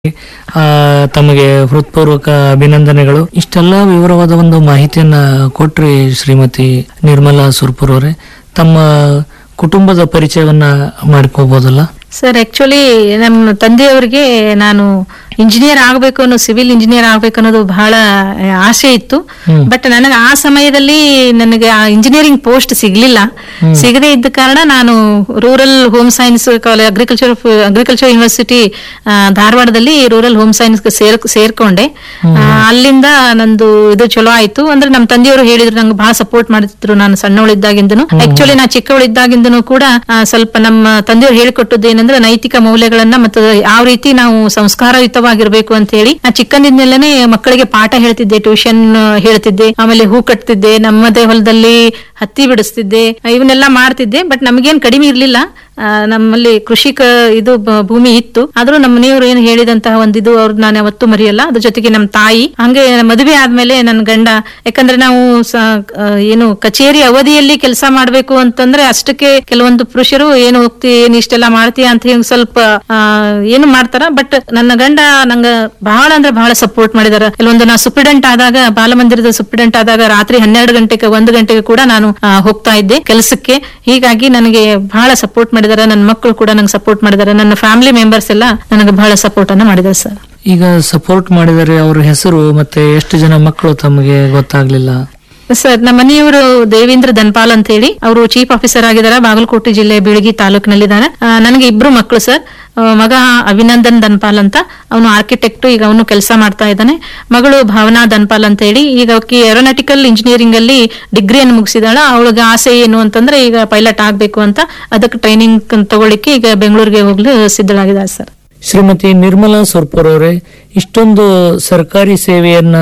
ಆ, ತಮಗೆ ಹೃತ್ಪೂರ್ವಕ ಅಭಿನಂದನೆಗಳು ಇಷ್ಟೆಲ್ಲ ವಿವರವಾದ ಒಂದು ಮಾಹಿತಿಯನ್ನ ಕೊಟ್ರಿ ಶ್ರೀಮತಿ ನಿರ್ಮಲಾ ಸುರ್ಪುರ್ ಅವರೇ ತಮ್ಮ ಕುಟುಂಬದ ಪರಿಚಯವನ್ನ ಮಾಡ್ಕೋಬಹುದಲ್ಲ ಸರ್ ಆಕ್ಚುಲಿ ನಮ್ಮ ತಂದೆಯವರಿಗೆ ನಾನು ಇಂಜಿನಿಯರ್ ಆಗಬೇಕು ಅನ್ನೋ ಸಿವಿಲ್ ಇಂಜಿನಿಯರ್ ಆಗಬೇಕು ಅನ್ನೋದು ಬಹಳ ಆ, ಆಸೆ ಇತ್ತು ಹ್ಮ್. ಬಟ್ ನನಗೆ ಆ ಸಮಯದಲ್ಲಿ ನನಗೆ ಆ ಇಂಜಿನಿಯರಿಂಗ್ ಪೋಸ್ಟ್ ಸಿಗ್ಲಿಲ್ಲ ಸಿಗದೇ ಇದ್ದ ಕಾರಣ ನಾನು rural home science college agriculture agriculture university ಧಾರವಾಡದಲ್ಲಿ ರೂರಲ್ ಹೋಮ್ ಸೈನ್ಸ್ ಸೇರ್ ಸೇರ್ಕೊಂಡೆ ಆ, ಅಲ್ಲಿಂದ ನಂದು ಇದು ಚಲೋ ಆಯ್ತು ಅಂದ್ರೆ ನಮ್ಮ ತಂದೆಯವರು ಹೇಳಿದ್ರು ನಂಗೆ ಬಹಳ ಸಪೋರ್ಟ್ ಮಾಡ್ತಿದ್ರು ನಾನು ಸಣ್ಣವಳಿದ್ದಾಗಿಂದನು ಆಕ್ಚುಲಿ ನಾ ಚಿಕ್ಕವಳಿದ್ದಾಗಿಂದನು ಕೂಡ ಆ, ಸ್ವಲ್ಪ ನಮ್ಮ ತಂದೆಯವರು ಹೇಳಿಕೊಟ್ಟದ್ದು ಏನಂದ್ರೆ ನೈತಿಕ ಮೌಲ್ಯಗಳನ್ನ ಮತ್ತು ಯಾವ ರೀತಿ ನಾವು ಸಂಸ್ಕಾರಯುತವಾಗಿರ್ಬೇಕು ಅಂತ ಹೇಳಿ ನಾ ಚಿಕ್ಕಂದಿನಲ್ಲೇ ಮಕ್ಕಳಿಗೆ ಪಾಠ ಹೇಳ್ತಿದ್ದೆ ಟ್ಯೂಷನ್ ಹೇಳ್ತಿದ್ದೆ ಆಮೇಲೆ ಹೂ ಕಟ್ತಿದ್ದೆ ನಮ್ಮದೇ ಹೊಲದಲ್ಲಿ ಹತ್ತಿ ಬಿಡಿಸ್ತಿದ್ದೆ ಇವನ್ನೆಲ್ಲ ಮಾಡ್ತಿದ್ದೆ ಬಟ್ ನಮಗೇನ್ ಕಡಿಮೆ ಇರ್ಲಿಲ್ಲ ಆ, ನಮ್ಮಲ್ಲಿ ಕೃಷಿಕ ಇದು ಬ- ಭೂಮಿ ಇತ್ತು ಆದ್ರೂ ನಮ್ಮ ಮನೆಯವರು ಏನು ಹೇಳಿದಂತಹ ಒಂದಿದು ಅವ್ರು ನಾನು ಯಾವತ್ತೂ ಮರೆಯಲ್ಲ ಅದ್ರ ಜೊತೆಗೆ ನಮ್ಮ ತಾಯಿ ಹಂಗೆ ಮದುವೆ ಆದ್ಮೇಲೆ ನನ್ನ ಗಂಡ ಯಾಕಂದ್ರೆ ನಾವು ಸ- ಆ, ಏನು ಕಚೇರಿ ಅವಧಿಯಲ್ಲಿ ಕೆಲಸ ಮಾಡ್ಬೇಕು ಅಂತಂದ್ರೆ ಅಷ್ಟಕ್ಕೆ ಕೆಲವೊಂದು ಪುರುಷರು ಏನು ಹೋಗ್ತಿ ಏನ್ ಇಷ್ಟೆಲ್ಲ ಮಾಡ್ತೀಯ ಅಂತ ಹೇಳಿ ಸ್ವಲ್ಪ ಆ, ಏನು ಮಾಡ್ತಾರ ಬಟ್ ನನ್ನ ಗಂಡ ನಂಗ ಬಹಳ ಅಂದ್ರೆ ಬಹಳ ಸಪೋರ್ಟ್ ಮಾಡಿದಾರ ಕೆಲವೊಂದು ನಾ ಸುಪ್ರಿಡೆಂಟ್ ಆದಾಗ ಬಾಲಮಂದಿರದ ಸುಪ್ರಿಡೆಂಟ್ ಆದಾಗ ರಾತ್ರಿ ಹನ್ನೆರಡು ಗಂಟೆಗೆ ಒಂದು ಗಂಟೆಗೆ ಕೂಡ ನಾನು ಆ, ಹೋಗ್ತಾ ಇದ್ದೆ ಕೆಲಸಕ್ಕೆ ಹೀಗಾಗಿ ನನಗೆ ಬಹಳ ಸಪೋರ್ಟ್ ಮಾಡಿದಾರೆ ನನ್ನ ಮಕ್ಕಳು ಕೂಡ ನಂಗೆ ಸಪೋರ್ಟ್ ಮಾಡಿದಾರೆ ನನ್ನ ಫ್ಯಾಮಿಲಿ ಮೆಂಬರ್ಸ್ ಎಲ್ಲ ನನಗೆ ಬಹಳ ಸಪೋರ್ಟ್ ಅನ್ನ ಮಾಡಿದ್ದಾರೆ ಸರ್ ಈಗ ಸಪೋರ್ಟ್ ಮಾಡಿದರೆ ಅವ್ರ ಹೆಸರು ಮತ್ತೆ ಎಷ್ಟು ಜನ ಮಕ್ಕಳು ತಮಗೆ ಗೊತ್ತಾಗ್ಲಿಲ್ಲ ಸರ್ ನಮ್ಮ ಮನೆಯವರು ದೇವೇಂದ್ರ ದನ್ಪಾಲ್ ಅಂತ ಹೇಳಿ ಅವರು ಚೀಫ್ ಆಫೀಸರ್ ಆಗಿದ್ದಾರೆ ಬಾಗಲಕೋಟೆ ಜಿಲ್ಲೆ ಬೀಳಗಿ ತಾಲೂಕಿನಲ್ಲಿದ್ದಾರೆ ಆ, ನನಗೆ ಇಬ್ರು ಮಕ್ಕಳು ಸರ್ ಆ, ಮಗ ಅಭಿನಂದನ್ ದನ್ಪಾಲ್ ಅಂತ ಅವನು ಆರ್ಕಿಟೆಕ್ಟ್ ಈಗ ಅವನು ಕೆಲಸ ಮಾಡ್ತಾ ಇದ್ದಾನೆ ಮಗಳು ಭಾವನಾ ದನ್ಪಾಲ್ ಅಂತ ಹೇಳಿ ಈಗ ಆಕಿ ಏರೋನಾಟಿಕಲ್ ಇಂಜಿನಿಯರಿಂಗ್ ಅಲ್ಲಿ ಡಿಗ್ರಿಯನ್ನು ಮುಗಿಸಿದಾಳ ಅವಳಿಗೆ ಆಸೆ ಏನು ಅಂತಂದ್ರೆ ಈಗ ಪೈಲಟ್ ಆಗ್ಬೇಕು ಅಂತ ಅದಕ್ಕೆ ಟ್ರೈನಿಂಗ್ ತಗೊಳ್ಳಿಕ್ಕೆ ಈಗ ಬೆಂಗಳೂರಿಗೆ ಹೋಗ್ಲು ಸಿದ್ಧಳಾಗಿದ್ದಾರೆ ಸರ್ ಶ್ರೀಮತಿ ನಿರ್ಮಲಾ ಸುರ್ಪುರ್ ಅವರೇ ಇಷ್ಟೊಂದು ಸರ್ಕಾರಿ ಸೇವೆಯನ್ನ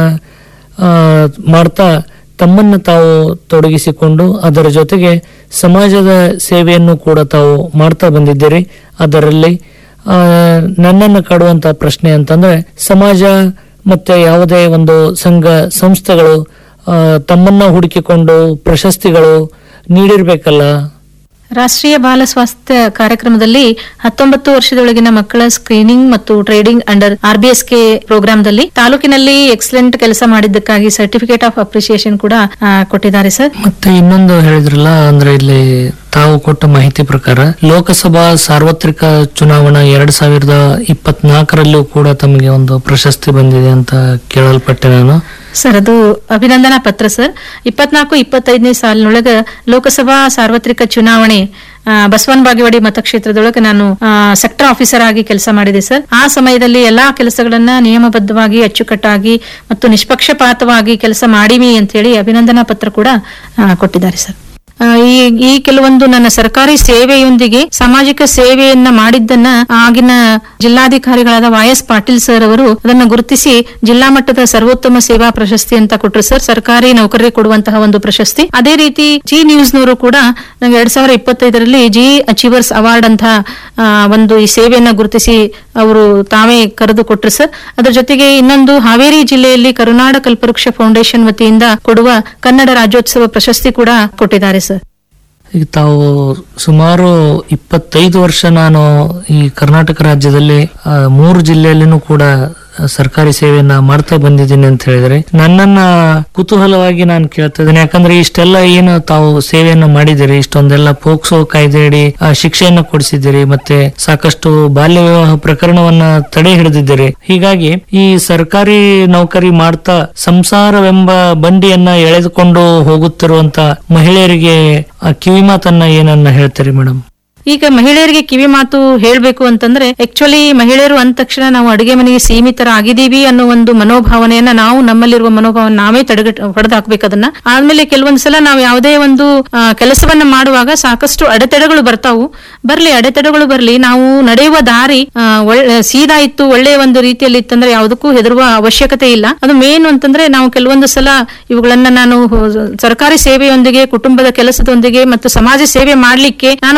ಆ, ಮಾಡ್ತಾ ತಮ್ಮನ್ನ ತಾವು ತೊಡಗಿಸಿಕೊಂಡು ಅದರ ಜೊತೆಗೆ ಸಮಾಜದ ಸೇವೆಯನ್ನು ಕೂಡ ತಾವು ಮಾಡ್ತಾ ಬಂದಿದ್ದೀರಿ ಅದರಲ್ಲಿ ಆ, ನನ್ನನ್ನು ಕಾಡುವಂತ ಪ್ರಶ್ನೆ ಅಂತಂದ್ರೆ ಸಮಾಜ ಮತ್ತೆ ಯಾವುದೇ ಒಂದು ಸಂಘ ಸಂಸ್ಥೆಗಳು ಆ, ತಮ್ಮನ್ನ ಹುಡುಕಿಕೊಂಡು ಪ್ರಶಸ್ತಿಗಳು ನೀಡಿರ್ಬೇಕಲ್ಲ ರಾಷ್ಟ್ರೀಯ ಬಾಲ ಸ್ವಾಸ್ಥ್ಯ ಕಾರ್ಯಕ್ರಮದಲ್ಲಿ ಹತ್ತೊಂಬತ್ತು ವರ್ಷದೊಳಗಿನ ಮಕ್ಕಳ ಸ್ಕ್ರೀನಿಂಗ್ ಮತ್ತು ಟ್ರೇಡಿಂಗ್ ಅಂಡರ್ ಆರ್ಬಿಎಸ್ಕೆ ಪ್ರೋಗ್ರಾಂದಲ್ಲಿ ತಾಲೂಕಿನಲ್ಲಿ ಎಕ್ಸಲೆಂಟ್ ಕೆಲಸ ಮಾಡಿದ್ದಕ್ಕಾಗಿ ಸರ್ಟಿಫಿಕೇಟ್ ಆಫ್ ಅಪ್ರಿಸಿಯೇಷನ್ ಕೂಡ ಆ, ಕೊಟ್ಟಿದ್ದಾರೆ ಸರ್ ಮತ್ತೆ ಇನ್ನೊಂದು ಹೇಳಿದ್ರಲ್ಲ ಅಂದ್ರೆ ಇಲ್ಲಿ ತಾವು ಕೊಟ್ಟ ಮಾಹಿತಿ ಪ್ರಕಾರ ಲೋಕಸಭಾ ಸಾರ್ವತ್ರಿಕ ಚುನಾವಣಾ ಎರಡ್ ಸಾವಿರದ ಇಪ್ಪತ್ನಾಲ್ಕರಲ್ಲೂ ಕೂಡ ತಮಗೆ ಒಂದು ಪ್ರಶಸ್ತಿ ಬಂದಿದೆ ಅಂತ ಕೇಳಲ್ಪಟ್ಟೆ ನಾನು ಸರ್ ಅದು ಅಭಿನಂದನಾ ಪತ್ರ ಸರ್ ಇಪ್ಪತ್ನಾಲ್ಕು ಇಪ್ಪತ್ತೈದನೇ ಸಾಲಿನೊಳಗ ಲೋಕಸಭಾ ಸಾರ್ವತ್ರಿಕ ಚುನಾವಣೆ ಆ, ಬಸವನ ಬಾಗೇವಾಡಿ ಮತಕ್ಷೇತ್ರದೊಳಗೆ ನಾನು ಸೆಕ್ಟರ್ ಆಫೀಸರ್ ಆಗಿ ಕೆಲಸ ಮಾಡಿದೆ ಸರ್ ಆ ಸಮಯದಲ್ಲಿ ಎಲ್ಲಾ ಕೆಲಸಗಳನ್ನ ನಿಯಮಬದ್ಧವಾಗಿ ಅಚ್ಚುಕಟ್ಟಾಗಿ ಮತ್ತು ನಿಷ್ಪಕ್ಷಪಾತವಾಗಿ ಕೆಲಸ ಮಾಡಿವಿ ಅಂತ ಹೇಳಿ ಅಭಿನಂದನಾ ಪತ್ರ ಕೂಡ ಆ, ಕೊಟ್ಟಿದ್ದಾರೆ ಸರ್ ಆ, ಈ ಈ ಕೆಲವೊಂದು ನನ್ನ ಸರ್ಕಾರಿ ಸೇವೆಯೊಂದಿಗೆ ಸಾಮಾಜಿಕ ಸೇವೆಯನ್ನ ಮಾಡಿದ್ದನ್ನ ಆಗಿನ ಜಿಲ್ಲಾಧಿಕಾರಿಗಳಾದ ವೈ ಎಸ್ ಪಾಟೀಲ್ ಸರ್ ಅವರು ಅದನ್ನ ಗುರುತಿಸಿ ಜಿಲ್ಲಾ ಮಟ್ಟದ ಸರ್ವೋತ್ತಮ ಸೇವಾ ಪ್ರಶಸ್ತಿ ಅಂತ ಕೊಟ್ಟರು ಸರ್ ಸರ್ಕಾರಿ ನೌಕರರಿಗೆ ಕೊಡುವಂತಹ ಒಂದು ಪ್ರಶಸ್ತಿ ಅದೇ ರೀತಿ ಜಿ ನ್ಯೂಸ್ ನವರು ಕೂಡ ನಂಗೆ ಎರಡ್ ಸಾವಿರದ ಇಪ್ಪತ್ತೈದರಲ್ಲಿ ಜಿ ಅಚೀವರ್ಸ್ ಅವಾರ್ಡ್ ಅಂತ ಆ, ಒಂದು ಈ ಸೇವೆಯನ್ನ ಗುರುತಿಸಿ ಅವರು ತಾವೇ ಕರೆದು ಕೊಟ್ಟರು ಸರ್ ಅದರ ಜೊತೆಗೆ ಇನ್ನೊಂದು ಹಾವೇರಿ ಜಿಲ್ಲೆಯಲ್ಲಿ ಕರುನಾಡ ಕಲ್ಪವೃಕ್ಷ ಫೌಂಡೇಶನ್ ವತಿಯಿಂದ ಕೊಡುವ ಕನ್ನಡ ರಾಜ್ಯೋತ್ಸವ ಪ್ರಶಸ್ತಿ ಕೂಡ ಕೊಟ್ಟಿದ್ದಾರೆ ಸರ್ ಈಗ ತಾವು ಸುಮಾರು ಇಪ್ಪತ್ತೈದು ವರ್ಷ ನಾನು ಈ ಕರ್ನಾಟಕ ರಾಜ್ಯದಲ್ಲಿ ಆ, ಮೂರು ಜಿಲ್ಲೆಯಲ್ಲಿನೂ ಕೂಡ ಸರ್ಕಾರಿ ಸೇವೆಯನ್ನ ಮಾಡ್ತಾ ಬಂದಿದ್ದೀನಿ ಅಂತ ಹೇಳಿದ್ರೆ ನನ್ನನ್ನ ಕುತೂಹಲವಾಗಿ ನಾನು ಕೇಳ್ತಾ ಇದ್ದೀನಿ ಯಾಕಂದ್ರೆ ಇಷ್ಟೆಲ್ಲ ಏನು ತಾವು ಸೇವೆಯನ್ನ ಮಾಡಿದಿರಿ ಇಷ್ಟೊಂದೆಲ್ಲ ಪೋಕ್ಸೋ ಕಾಯ್ದೆಯಡಿ ಆ, ಶಿಕ್ಷೆಯನ್ನ ಕೊಡಿಸಿದ್ದೀರಿ ಮತ್ತೆ ಸಾಕಷ್ಟು ಬಾಲ್ಯ ವಿವಾಹ ಪ್ರಕರಣವನ್ನ ತಡೆ ಹಿಡಿದಿದ್ದೀರಿ ಹೀಗಾಗಿ ಈ ಸರ್ಕಾರಿ ನೌಕರಿ ಮಾಡ್ತಾ ಸಂಸಾರವೆಂಬ ಬಂಡಿಯನ್ನ ಎಳೆದುಕೊಂಡು ಹೋಗುತ್ತಿರುವಂತ ಮಹಿಳೆಯರಿಗೆ ಆ ಕಿವಿ ಮಾತನ್ನ ಏನನ್ನ ಹೇಳ್ತೀರಿ ಮೇಡಮ್ ಈಗ ಮಹಿಳೆಯರಿಗೆ ಕಿವಿ ಮಾತು ಹೇಳ್ಬೇಕು ಅಂತಂದ್ರೆ ಆಕ್ಚುಲಿ ಮಹಿಳೆಯರು ಅಂದ ತಕ್ಷಣ ನಾವು ಅಡುಗೆ ಮನೆಗೆ ಸೀಮಿತರಾಗಿದ್ದೀವಿ ಅನ್ನೋ ಒಂದು ಮನೋಭಾವನೆಯನ್ನ ನಾವು ನಮ್ಮಲ್ಲಿರುವ ಮನೋಭಾವನೆ ನಾವೇ ತಡೆಗಟ್ ಹೊಡೆದು ಹಾಕ್ಬೇಕು ಅದನ್ನ ಆದ್ಮೇಲೆ ಕೆಲವೊಂದ್ ಸಲ ನಾವು ಯಾವುದೇ ಒಂದು ಆ, ಕೆಲಸವನ್ನ ಮಾಡುವಾಗ ಸಾಕಷ್ಟು ಅಡೆತಡೆಗಳು ಬರ್ತಾವು ಬರ್ಲಿ ಅಡೆತಡೆಗಳು ಬರ್ಲಿ ನಾವು ನಡೆಯುವ ದಾರಿ ಆ, ಒಳ್ಳೆ ಸೀದಾ ಇತ್ತು ಒಳ್ಳೆಯ ಒಂದು ರೀತಿಯಲ್ಲಿ ಇತ್ತಂದ್ರೆ ಯಾವುದಕ್ಕೂ ಹೆದರುವ ಅವಶ್ಯಕತೆ ಇಲ್ಲ ಅದು ಮೇನ್ ಅಂತಂದ್ರೆ ನಾವು ಕೆಲವೊಂದು ಸಲ ಇವುಗಳನ್ನ ನಾನು ಹೊ- ಸರ್ಕಾರಿ ಸೇವೆಯೊಂದಿಗೆ ಕುಟುಂಬದ ಕೆಲಸದೊಂದಿಗೆ ಮತ್ತು ಸಮಾಜ ಸೇವೆ ಮಾಡ್ಲಿಕ್ಕೆ ನಾನು ಕೆಲವೊಂದು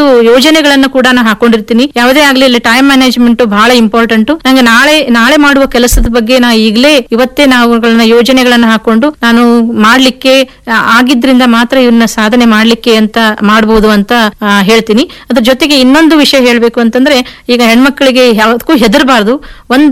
ಕೆಲವೊಂದು ಯೋಜನೆಗಳನ್ನ ಕೂಡ ನಾನು ಹಾಕೊಂಡಿರ್ತೀನಿ ಯಾವುದೇ ಆಗ್ಲಿ ಇಲ್ಲಿ ಟೈಮ್ ಮ್ಯಾನೇಜ್ಮೆಂಟ್ ಬಹಳ ಇಂಪಾರ್ಟೆಂಟ್ ನಂಗೆ ನಾಳೆ ನಾಳೆ ಮಾಡುವ ಕೆಲಸದ ಬಗ್ಗೆ ನಾ ಈಗಲೇ ಇವತ್ತೇ ನಾವುಗಳನ್ನ ಯೋಜನೆಗಳನ್ನ ಹಾಕೊಂಡು ನಾನು ಮಾಡ್ಲಿಕ್ಕೆ ಆ, ಆಗಿದ್ರಿಂದ ಮಾತ್ರ ಇವನ್ನ ಸಾಧನೆ ಮಾಡ್ಲಿಕ್ಕೆ ಅಂತ ಮಾಡ್ಬೋದು ಅಂತ ಆ, ಹೇಳ್ತೀನಿ ಅದ್ರ ಜೊತೆಗೆ ಇನ್ನೊಂದು ವಿಷಯ ಹೇಳ್ಬೇಕು ಅಂತಂದ್ರೆ ಈಗ ಹೆಣ್ಮಕ್ಳಿಗೆ ಯಾವತ್ತಕ್ಕೂ ಹೆದರಬಾರ್ದು ಒಂದ್